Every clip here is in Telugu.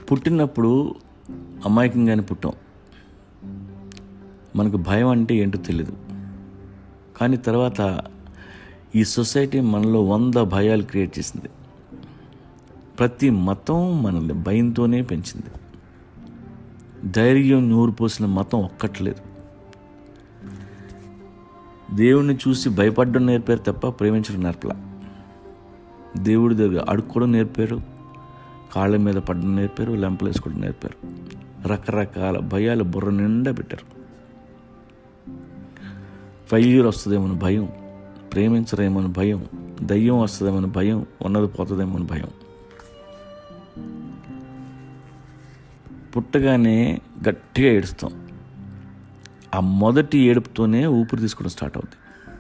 పుట్టినప్పుడు అమాయకంగానే పుట్టాం మనకు భయం అంటే ఏంటో తెలియదు కానీ తర్వాత ఈ సొసైటీ మనలో వంద భయాలు క్రియేట్ చేసింది ప్రతి మతం మనల్ని భయంతోనే పెంచింది ధైర్యం నూరు పోసిన మతం ఒక్కట్లేదు దేవుణ్ణి చూసి భయపడడం నేర్పారు తప్ప ప్రేమించడం నేర్పలా దేవుడి దగ్గర అడుక్కోవడం నేర్పారు కాళ్ళ మీద పడడం నేర్పారు లెంపలు వేసుకోవడం నేర్పారు రకరకాల భయాలు బుర్ర నిండా పెట్టారు ఫెయిల్యూర్ వస్తుందేమో భయం ప్రేమించరేమో భయం దయ్యం వస్తుందేమో భయం ఉన్నది పోతుందేమో భయం పుట్టగానే గట్టిగా ఏడుస్తాం ఆ మొదటి ఏడుపుతోనే ఊపిరి తీసుకోవడం స్టార్ట్ అవుద్ది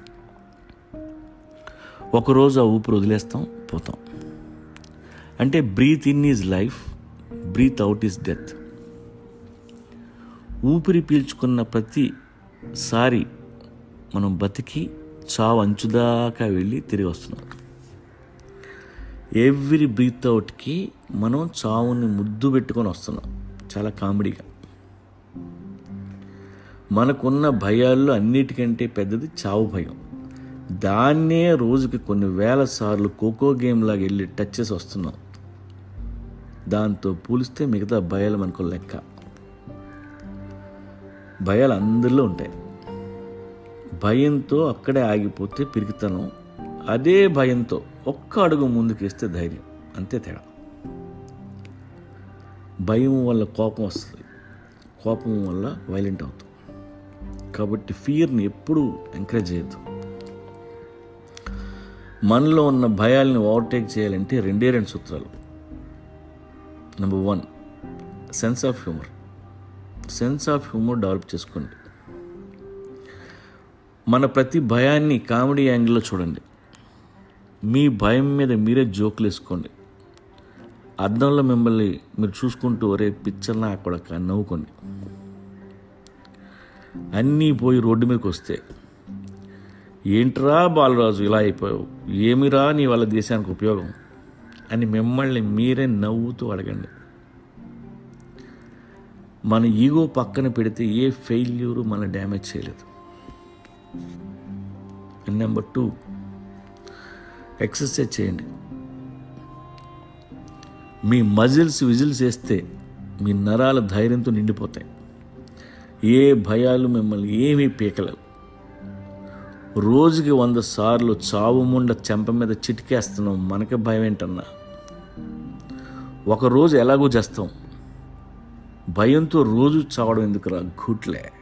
ఒకరోజు ఆ ఊపిరి వదిలేస్తాం పోతాం అంటే breathe in is life breathe out is death ఊపిరి పీల్చుకున్న ప్రతిసారి మనం బతికి చావు అంచుదాకా వెళ్ళి తిరిగి వస్తున్నాం ఎవ్రీ బ్రీత్ అవుట్కి మనం చావుని ముద్దు పెట్టుకొని వస్తున్నాం చాలా కామెడీగా మనకున్న భయాల్లో అన్నిటికంటే పెద్దది చావు భయం దాన్నే రోజుకి కొన్ని వేల సార్లు ఖోఖో గేమ్ లాగా వెళ్ళి టచ్ చేసి వస్తున్నాం దాంతో పోలిస్తే మిగతా భయాలు మనకు లెక్క భయాలు అందరిలో ఉంటాయి భయంతో అక్కడే ఆగిపోతే పిరికితనం అదే భయంతో ఒక్క అడుగు ముందుకేస్తే ధైర్యం అంతే తేడా భయం వల్ల కోపం వస్తుంది కోపం వల్ల వైలెంట్ అవుతాం కాబట్టి ఫియర్ని ఎప్పుడూ ఎంకరేజ్ చేయొద్దు మనలో ఉన్న భయాల్ని ఓవర్టేక్ చేయాలంటే రెండే రెండు సూత్రాలు number one sense of humour sense of humour develop చేసుకోండి మన ప్రతి భయాన్ని కామెడీ యాంగిల్లో చూడండి మీ భయం మీద మీరే జోకులు వేసుకోండి అద్దంలో మిమ్మల్ని మీరు చూసుకుంటూ ఒరే పిచ్చర్లా అక్కడ నవ్వుకోండి అన్నీ పోయి రోడ్డు మీదకి వస్తే ఏంట్రా బాలరాజు ఇలా అయిపోయావు ఏమిరా నీ వాళ్ళ దేశానికి ఉపయోగం అని మిమ్మల్ని మీరే నవ్వుతూ అడగండి మన ఈగో పక్కన పెడితే ఏ ఫెయిల్యూరు మన డ్యామేజ్ చేయలేదు నెంబర్ టూ ఎక్సర్సైజ్ చేయండి మీ మజిల్స్ విజిల్స్ వేస్తే మీ నరాల ధైర్యంతో నిండిపోతాయి ఏ భయాలు మిమ్మల్ని ఏమీ పీకలేవు రోజుకి వంద సార్లు చావు ముండ చెంప మీద చిటికేస్తున్నాం మనకి భయం ఏంటన్నా ఒక రోజు ఎలాగో చేస్తాం భయంతో రోజు చావడం ఎందుకురా గుట్లే